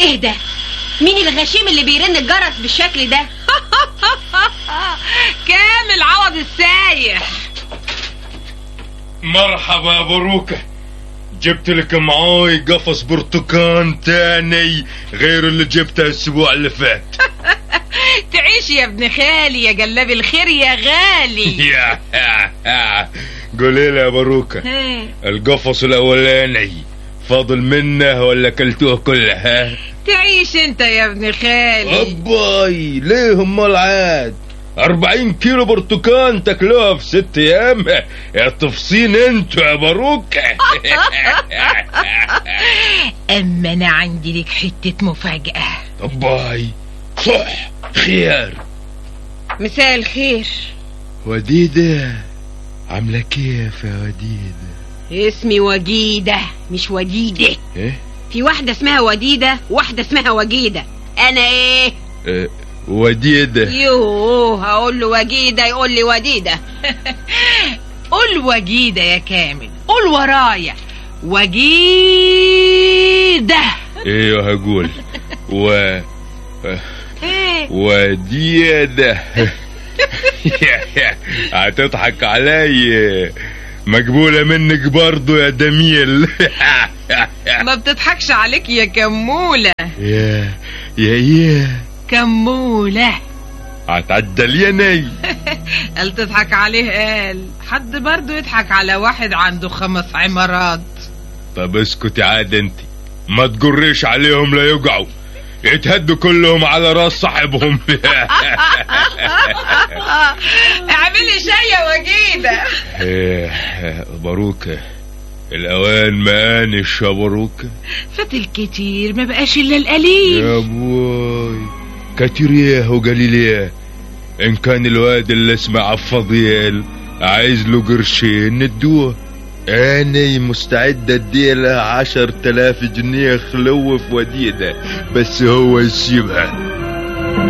ايه ده مين الغشيم اللي بيرن الجرس بالشكل ده كامل عوض السايح مرحبا يا باروكة جبت لك معاي قفص برتقان تاني غير اللي جبته الاسبوع اللي فات تعيش يا ابن خالي يا جلاب الخير يا غالي يا قولي لي يا باروكة ها، القفص الاولاني فاضل منه ولا كلتوه كله ها تعيش انت يا ابن خالي اباي ليه امال عاد أربعين كيلو برتقان تاكلوها في ست ايام يا تفصين انتوا يا باروكة اما انا عندي لك حتة مفاجأة اباي صح خيار مساء الخير وديدة عاملة كيف يا وديدة اسمي وجيدة مش وديدة ايه في واحدة اسمها وديدة وواحدة اسمها وجيدة انا ايه اه وديدة يوه هقول له وجيدة يقول لي وديدة قول وجيدة يا كامل قول ورايا وجيدة ايوه هقول و ايه وديدة هتضحك علي مقبولة منك برضو يا دميل ما بتضحكش عليك يا كمولة يا يا يا كمولة هتعدل يا ني قال تضحك عليه قال حد برضه يضحك على واحد عنده خمس عمارات طب اسكتي عاد انت ما تجريش عليهم لا يقعوا يتهدوا كلهم على راس صاحبهم اعملي شاي يا وجيدة إيه، باروكة الأوان ما آنش يا باروكة فات الكتير ما بقاش الا القليل يا بوي كتيريه وقليليه إن كان الواد اللي اسمه عفضيل عايز له قرشين ندوه أنا مستعد اديله عشر تلاف جنيه خلوة في وديدة بس هو يسيبها